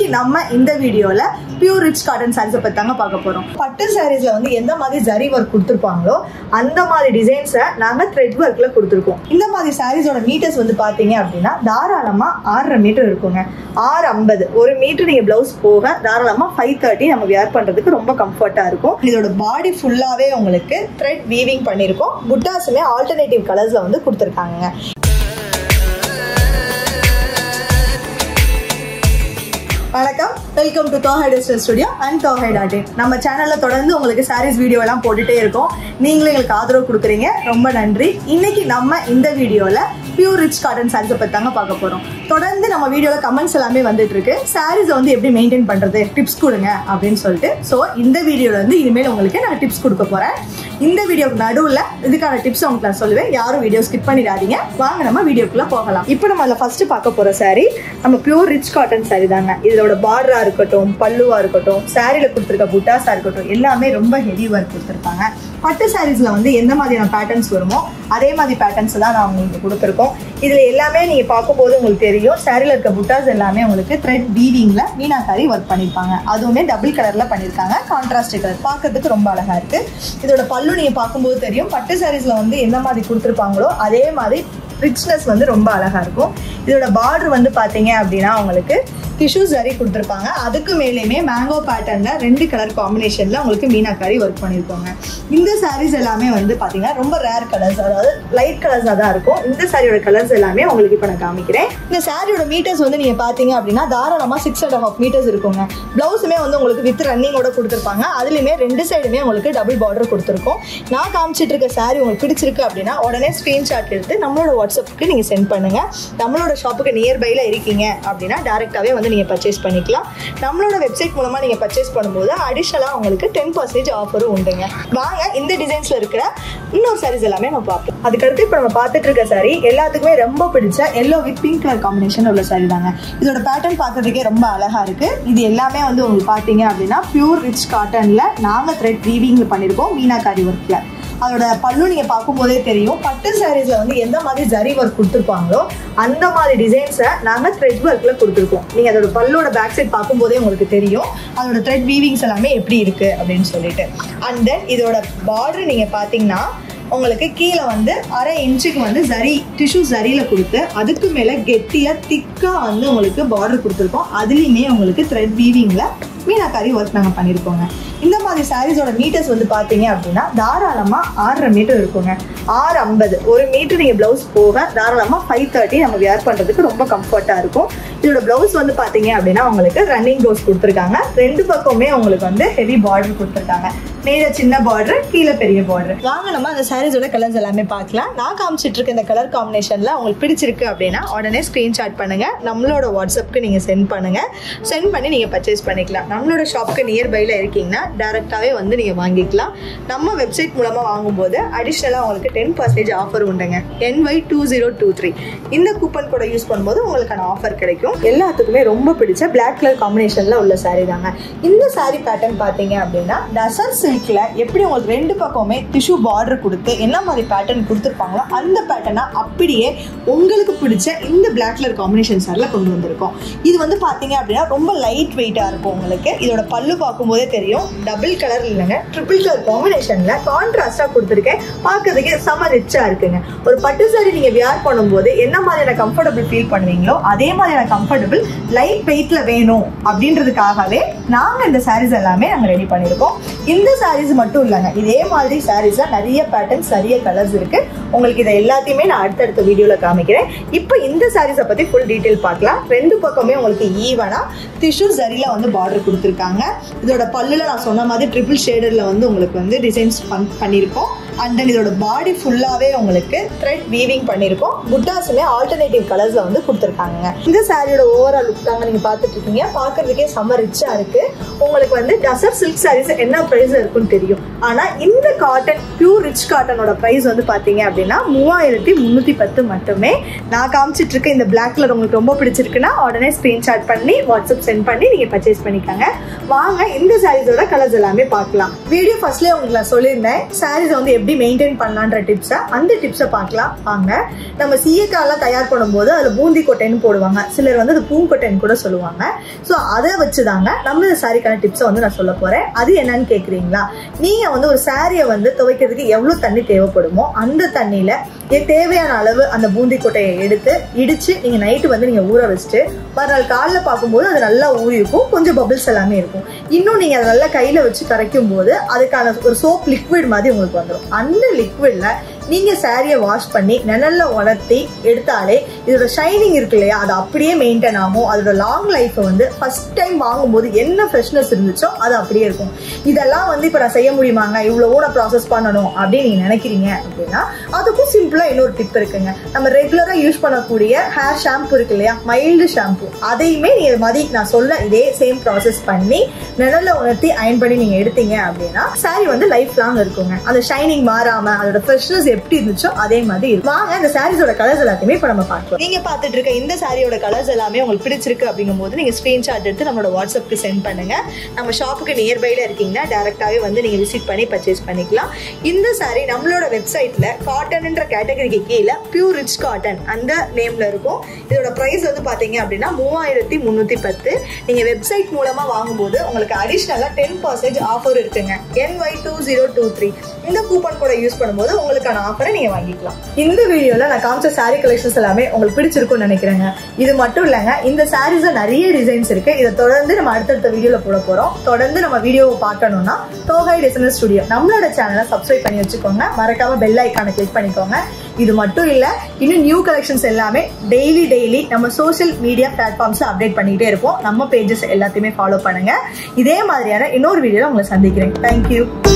இன்னைக்கு நம்ம இந்த வீடியோல பியூர் ரிச் காட்டன் சாரீஸை பத்தி தாங்க பார்க்க போறோம் பட்டு சாரீஸ்ல வந்து எந்த மாதிரி ஜரி ஒர்க் கொடுத்துருப்பாங்களோ அந்த மாதிரி டிசைன்ஸை நாங்க த்ரெட் ஒர்க்ல கொடுத்துருக்கோம் இந்த மாதிரி சாரீஸோட மீட்டர்ஸ் வந்து பாத்தீங்க அப்படின்னா தாராளமா ஆறரை மீட்டர் இருக்குங்க ஆறு ஐம்பது ஒரு மீட்டர் நீங்க பிளவுஸ் போக தாராளமா ஃபைவ் தேர்ட்டி நம்ம வியர் பண்றதுக்கு ரொம்ப கம்ஃபர்ட்டா இருக்கும் இதோட பாடி ஃபுல்லாவே உங்களுக்கு த்ரெட் வீவிங் பண்ணியிருக்கோம் புட்டாஸுமே ஆல்டர்னேட்டிவ் கலர்ஸ்ல வந்து கொடுத்துருக்காங்க வணக்கம் welcome to Thohai digital studio and Thohai dot in நம்ம சேனல்ல தொடர்ந்து உங்களுக்கு சாரீஸ் வீடியோ எல்லாம் போட்டுட்டே இருக்கோம் நீங்களும் எங்களுக்கு ஆதரவு கொடுக்குறீங்க ரொம்ப நன்றி இன்னைக்கு நம்ம இந்த வீடியோல பியூர் ரிச் காட்டன் சாரீஸை பத்தி தாங்க பார்க்க போறோம் தொடர்ந்து நம்ம வீடியோல கமெண்ட்ஸ் எல்லாமே வந்துட்டு இருக்கு சாரீஸ் வந்து எப்படி மெயின்டைன் பண்றது டிப்ஸ் கொடுங்க அப்படின்னு சொல்லிட்டு ஸோ இந்த வீடியோல வந்து இனிமேல் உங்களுக்கு நான் டிப்ஸ் கொடுக்க போறேன் இந்த வீடியோக்கு நடுவில் இதுக்கான டிப்ஸ் உங்களுக்கு நான் சொல்லுவேன் யாரும் வீடியோ ஸ்கிப் பண்ணிடாதீங்க வாங்க நம்ம வீடியோக்குள்ள போகலாம் இப்போ நம்ம அதில் ஃபர்ஸ்ட் பார்க்க போற saree நம்ம பியூர் ரிச் காட்டன் saree தாங்க இதோட பார்டரா இருக்கட்டும் பல்லுவா இருக்கட்டும் சாரியில கொடுத்துருக்க புட்டாஸா இருக்கட்டும் எல்லாமே ரொம்ப ஹெவி ஒர்க் கொடுத்துருப்பாங்க பட்டு சாரீஸ்ல வந்து எந்த மாதிரியான பேட்டர்ன்ஸ் வருமோ அதே மாதிரி பேட்டர்ன்ஸ் தான் நான் உங்களுக்கு கொடுத்துருக்கோம் இதுல எல்லாமே நீங்க பார்க்கும்போது உங்களுக்கு தெரியும் சாரியில இருக்க புட்டாஸ் எல்லாமே உங்களுக்கு த்ரெட் வீவிங்ல மீனாக்காரி ஒர்க் பண்ணிருப்பாங்க அதுவுமே டபுள் கலர்ல பண்ணிருக்காங்க கான்ட்ராஸ்ட் கலர் பார்க்கறதுக்கு ரொம்ப அழகா இருக்கு இதோட பல்லு நீங்க பார்க்கும்போது தெரியும் பட்டு சாரீஸ்ல வந்து எந்த மாதிரி கொடுத்துருப்பாங்களோ அதே மாதிரி ரிச்னஸ் வந்து ரொம்ப அழகா இருக்கும் இதோட பார்டர் வந்து பாத்தீங்க அப்படின்னா உங்களுக்கு டிஷ்யூ சரி கொடுத்துருப்பாங்க அதுக்கு மேலேயுமே மேங்கோ பேட்டர்ன்ல ரெண்டு கலர் காம்பினேஷன்ல உங்களுக்கு மீனாக்காரி ஒர்க் பண்ணியிருப்பாங்க இந்த சாரீஸ் எல்லாமே வந்து பாத்தீங்கன்னா ரொம்ப ரேர் கலர்ஸ் அதாவது லைட் கலர்ஸாக தான் இருக்கும் இந்த சாரியோட கலர்ஸ் எல்லாமே உங்களுக்கு இப்போ நான் காமிக்கிறேன் இந்த சாரியோட மீட்டர்ஸ் வந்து நீங்க பாத்தீங்க அப்படின்னா தாராளமா சிக்ஸ் அண்ட் ஹாஃப் மீட்டர்ஸ் இருக்குங்க பிளவுஸுமே வந்து உங்களுக்கு வித் ரன்னிங்கோட கொடுத்துருப்பாங்க அதுலயுமே ரெண்டு சைடுமே உங்களுக்கு டபுள் பார்டர் கொடுத்துருக்கோம் நான் காமிச்சிட்டு இருக்க சாரி உங்களுக்கு பிடிச்சிருக்கு அப்படின்னா உடனே ஸ்கிரீன்ஷாட் எடுத்து நம்மளோட வாட்ஸ்அப்புக்கு நீங்க சென்ட் பண்ணுங்க நம்மளோட ஷாப்புக்கு நியர்பைல இருக்கீங்க அப்படின்னா டேரெக்டாகவே வந்து நீங்கள் பர்ச்சேஸ் பண்ணிக்கலாம் நம்மளோட வெப்சைட் மூலமாக நீங்கள் பர்ச்சேஸ் பண்ணும்போது அடிஷ்னலாக உங்களுக்கு டென் பர்சன்டேஜ் ஆஃபரும் உண்டுங்க வாங்க இந்த டிசைன்ஸில் இருக்கிற இன்னொரு சாரீஸ் எல்லாமே நம்ம பார்ப்போம் அதுக்கடுத்து இப்போ நம்ம பார்த்துட்டு இருக்க சாரி எல்லாத்துக்குமே ரொம்ப பிடிச்ச yellow with pink colour combination உள்ள சாரி தாங்க இதோட பேட்டர்ன் பார்க்கறதுக்கே ரொம்ப அழகா இருக்கு இது எல்லாமே வந்து உங்களுக்கு பார்த்தீங்க அப்படின்னா பியூர் ரிச் காட்டன்ல நாங்கள் த்ரெட் வீவிங் பண்ணியிருக்கோம் மீனாக்காரி ஒர்க்ல அதோட பல்லு நீங்க பார்க்கும்போதே தெரியும் பட்டு சாரீஸ்ல வந்து எந்த மாதிரி ஜரி ஒர்க் கொடுத்துருப்பாங்களோ அந்த மாதிரி டிசைன்ஸை நாங்க த்ரெட் ஒர்க்ல கொடுத்துருக்கோம் நீங்க அதோட பல்லோட பேக் சைட் பார்க்கும்போதே உங்களுக்கு தெரியும் அதோட த்ரெட் வீவிங்ஸ் எல்லாமே எப்படி இருக்கு அப்படின்னு சொல்லிட்டு அண்ட் தென் இதோட பார்டர் நீங்க பாத்தீங்கன்னா உங்களுக்கு கீழே வந்து அரை இன்ச்சுக்கு வந்து ஜரி டிஷ்யூ ஜரியில கொடுத்து அதுக்கு மேல கெட்டியா திக்கா வந்து உங்களுக்கு பார்டர் கொடுத்துருக்கோம் அதுலயுமே உங்களுக்கு த்ரெட் வீவிங்ல மீனாக்காரி ஒர்க் நாங்கள் பண்ணியிருக்கோங்க இந்த மாதிரி சாரீஸோட மீட்டர்ஸ் வந்து பார்த்தீங்க அப்படின்னா தாராளமாக ஆறரை மீட்டர் இருக்குங்க ஆறு ஐம்பது ஒரு மீட்டர் நீங்கள் ப்ளவுஸ் போக தாராளமாக ஃபைவ் தேர்ட்டி நம்ம வியர் பண்ணுறதுக்கு ரொம்ப கம்ஃபர்ட்டாக இருக்கும் இதோட ப்ளவுஸ் வந்து பார்த்தீங்க அப்படின்னா உங்களுக்கு ரன்னிங் ப்ளவுஸ் கொடுத்துருக்காங்க ரெண்டு பக்கமுமே உங்களுக்கு வந்து ஹெவி பார்டர் கொடுத்துருக்காங்க மேலே சின்ன பார்டர் கீழே பெரிய பார்டர் வாங்க நம்ம அந்த சாரீஸோட கலர்ஸ் எல்லாமே பார்க்கலாம் நான் காமிச்சிட்டு இருக்க இந்த கலர் காம்பினேஷனில் உங்களுக்கு பிடிச்சிருக்கு அப்படின்னா உடனே ஸ்க்ரீன்ஷாட் பண்ணுங்க நம்மளோட வாட்ஸ்அப்புக்கு நீங்கள் சென்ட் பண்ணுங்க சென்ட் பண்ணி நீங்கள் பர்ச்சேஸ் பண்ணிக்கலாம் நம்மளோட ஷாப்புக்கு நியர்பையில் இருக்கீங்கன்னா டேரெக்டாகவே வந்து நீங்கள் வாங்கிக்கலாம் நம்ம வெப்சைட் மூலமாக வாங்கும்போது அடிஷ்னலாக உங்களுக்கு டென் பர்சன்டேஜ் ஆஃபர் உண்டுங்க NY two zero two three இந்த கூப்பன் கூட யூஸ் பண்ணும்போது உங்களுக்கான ஆஃபர் கிடைக்கும் எல்லாத்துக்குமே ரொம்ப பிடிச்ச பிளாக் கலர் காம்பினேஷனில் உள்ள சாரீ தாங்க இந்த சாரீ பேட்டர்ன் பார்த்தீங்க அப்படின்னா டசர் சில்கில் எப்படி உங்களுக்கு ரெண்டு பக்கமுமே டிஷ்யூ பார்டர் கொடுத்து என்ன மாதிரி பேட்டர்ன் கொடுத்துருப்பாங்களோ அந்த பேட்டர்னை அப்படியே உங்களுக்கு பிடிச்ச இந்த பிளாக் கலர் காம்பினேஷன் சாரில் கொண்டு வந்திருக்கோம் இது வந்து பார்த்தீங்க அப்படின்னா ரொம்ப லைட் வெயிட்டாக இருக்கும் உங்களுக்கு இதோட பல்லு பார்க்கும்போதே தெரியும் டபுள் கலர் இல்லைங்க ட்ரிபிள் கலர் காம்பினேஷனில் கான்ட்ராஸ்டாக கொடுத்துருக்கேன் பார்க்கறதுக்கே செம ரிச்சாக இருக்குங்க ஒரு பட்டு சாரி நீங்கள் வியர் பண்ணும்போது என்ன மாதிரியான கம்ஃபர்டபுள் ஃபீல் பண்ணுவீங்களோ அதே மாதிரியான கம்ஃபர்டபுள் லைட் வெயிட்டில் வேணும் அப்படின்றதுக்காகவே நாங்கள் இந்த சாரீஸ் எல்லாமே நாங்கள் ரெடி பண்ணியிருக்கோம் இந்த சாரீஸ் மட்டும் இல்லைங்க இதே மாதிரி சாரீஸ்ல நிறைய பேட்டர்ன்ஸ் நிறைய கலர்ஸ் இருக்கு உங்களுக்கு இதை எல்லாத்தையுமே நான் அடுத்தடுத்த வீடியோல காமிக்கிறேன் இப்போ இந்த சாரீஸை பத்தி ஃபுல் டீட்டெயில் பார்க்கலாம் ரெண்டு பக்கமே உங்களுக்கு ஈவனா டிஷ்யூ சரியில வந்து பார்டர் கொடுத்துருக்காங்க இதோட பல்லுல நான் சொன்ன மாதிரி ட்ரிபிள் ஷேடர்ல வந்து உங்களுக்கு வந்து டிசைன்ஸ் பண்ணியிருக்கோம் அண்ட் தென் இதோட பாடி ஃபுல்லாவே உங்களுக்கு த்ரெட் வீவிங் பண்ணியிருக்கோம் புட்டாஸுமே ஆல்டர்னேட்டிவ் கலர்ஸ்ல வந்து கொடுத்துருக்காங்க இந்த சாரியோட ஓவரால் லுக் தாங்க நீங்க பார்த்துட்டு இருக்கீங்க பார்க்கறதுக்கே செம்ம ரிச்சா இருக்கு உங்களுக்கு வந்து டசர் சில்க் சாரீஸ் என்ன ப்ரைஸ் இருக்குன்னு தெரியும் ஆனா இந்த காட்டன் பியூர் ரிச் காட்டனோட ப்ரைஸ் வந்து பாத்தீங்க அப்படின்னா மூவாயிரத்தி முந்நூற்றி பத்து மட்டுமே நான் காமிச்சிட்டு இருக்க இந்த பிளாக் கலர் உங்களுக்கு ரொம்ப பிடிச்சிருக்குன்னா உடனே ஸ்க்ரீன்ஷாட் பண்ணி வாட்ஸ்அப் சென்ட் பண்ணி நீங்கள் பர்ச்சேஸ் பண்ணிக்கோங்க வாங்க இந்த சாரீஸோட கலர்ஸ் எல்லாமே பார்க்கலாம் வீடியோ ஃபர்ஸ்ட்லேயே உங்களுக்கு நான் சொல்லியிருந்தேன் சாரீஸை வந்து எப்படி எப்படி மெயின்டைன் பண்ணலான்ற டிப்ஸை அந்த டிப்ஸை பார்க்கலாம் வாங்க நம்ம சீயக்காலாம் தயார் பண்ணும்போது அதில் பூந்தி கொட்டைன்னு போடுவாங்க சிலர் வந்து அது பூங்கொட்டைன்னு கூட சொல்லுவாங்க ஸோ அதை வச்சு தாங்க நம்ம இந்த சாரிக்கான டிப்ஸை வந்து நான் சொல்ல போகிறேன் அது என்னன்னு கேட்குறீங்களா நீங்கள் வந்து ஒரு சாரியை வந்து துவைக்கிறதுக்கு எவ்வளோ தண்ணி தேவைப்படுமோ அந்த தண்ணியில் தேவையான அளவு அந்த பூந்தி கொட்டையை எடுத்து இடிச்சு நீங்கள் நைட்டு வந்து நீங்கள் ஊற வச்சுட்டு மறுநாள் காலைல பார்க்கும்போது அது நல்லா ஊறி இருக்கும் கொஞ்சம் பபிள்ஸ் எல்லாமே இருக்கும் இன்னும் நீங்கள் அதை நல்லா கையில் வச்சு கரைக்கும் போது அதுக்கான ஒரு சோப் லிக்விட் மாதிரி உங்களுக்கு வந்துடும் அந்த லிக்விட்ல நீங்க சாரியை வாஷ் பண்ணி நிழல்ல உணர்த்தி எடுத்தாலே இதோட ஷைனிங் இருக்கு இல்லையா அது அப்படியே மெயின்டைன் ஆகும் அதோட லாங் லைஃப் வந்து ஃபர்ஸ்ட் டைம் வாங்கும்போது என்ன ஃப்ரெஷ்னஸ் இருந்துச்சோ அது அப்படியே இருக்கும் இதெல்லாம் வந்து இப்போ நான் செய்ய முடியுமாங்க இவ்வளவோ நான் ப்ராசஸ் பண்ணணும் அப்படின்னு நீங்க நினைக்கிறீங்க அப்படின்னா அதுக்கும் சிம்பிளா இன்னொரு டிப் இருக்குங்க நம்ம ரெகுலரா யூஸ் பண்ணக்கூடிய ஹேர் ஷாம்பு இருக்கு இல்லையா மைல்டு ஷாம்பு அதையுமே நீங்க மதி நான் சொல்ல இதே சேம் ப்ராசஸ் பண்ணி நிழல்ல உணர்த்தி அயன் பண்ணி நீங்க எடுத்தீங்க அப்படின்னா சாரி வந்து லைஃப் லாங் இருக்குங்க அந்த ஷைனிங் மாறாம அதோட ஃப்ரெஷ்னஸ் எப்படி இருந்துச்சோ அதே மாதிரி இருக்கும் வாங்க இந்த சாரீஸோட கலர்ஸ் எல்லாத்தையுமே இப்போ நம்ம பார்க்கலாம் நீங்க பார்த்துட்டு இருக்க இந்த சாரியோட கலர்ஸ் எல்லாமே உங்களுக்கு பிடிச்சிருக்கு அப்படிங்கும் போது நீங்க ஸ்கிரீன்ஷாட் எடுத்து நம்மளோட வாட்ஸ்அப்க்கு சென்ட் பண்ணுங்க நம்ம ஷாப்புக்கு நியர்பைல இருக்கீங்கன்னா டேரக்டாவே வந்து நீங்க விசிட் பண்ணி பர்ச்சேஸ் பண்ணிக்கலாம் இந்த சாரி நம்மளோட வெப்சைட்ல காட்டன்ன்ற கேட்டகரிக்கு கீழே பியூர் ரிச் காட்டன் அந்த நேம்ல இருக்கும் இதோட பிரைஸ் வந்து பாத்தீங்க அப்படின்னா மூவாயிரத்தி முன்னூத்தி பத்து நீங்க வெப்சைட் மூலமா வாங்கும்போது உங்களுக்கு அடிஷ்னலா டென் பர்சன்டேஜ் ஆஃபர் இருக்குங்க NY two zero two three இந்த கூப்பன் கூட யூஸ் பண்ணும்போது உங்களுக்கான ஆஃபரை நீங்க வாங்கிக்கலாம் இந்த வீடியோல நான் காமிச்ச சாரி கலெக்ஷன்ஸ் எல்லாமே உங்களுக்கு பிடிச்சிருக்கும்னு நினைக்கிறேங்க இது மட்டும் இல்லைங்க இந்த சாரீஸ்ல நிறைய டிசைன்ஸ் இருக்கு இதை தொடர்ந்து நம்ம அடுத்தடுத்த வீடியோல போட போறோம் தொடர்ந்து நம்ம வீடியோவை பார்க்கணும்னா தோகை டிசைனர் ஸ்டுடியோ நம்மளோட சேனலை சப்ஸ்கிரைப் பண்ணி வச்சுக்கோங்க மறக்காம பெல் ஐக்கானை கிளிக் பண்ணிக்கோங்க இது மட்டும் இல்ல இன்னும் நியூ கலெக்ஷன்ஸ் எல்லாமே டெய்லி டெய்லி நம்ம சோஷியல் மீடியா பிளாட்ஃபார்ம்ஸ் அப்டேட் பண்ணிக்கிட்டே இருப்போம் நம்ம பேஜஸ் எல்லாத்தையுமே ஃபாலோ பண்ணுங்க இதே மாதிரியான இன்னொரு வீடியோல உங்களை சந்திக்கிறேன் தேங்க்யூ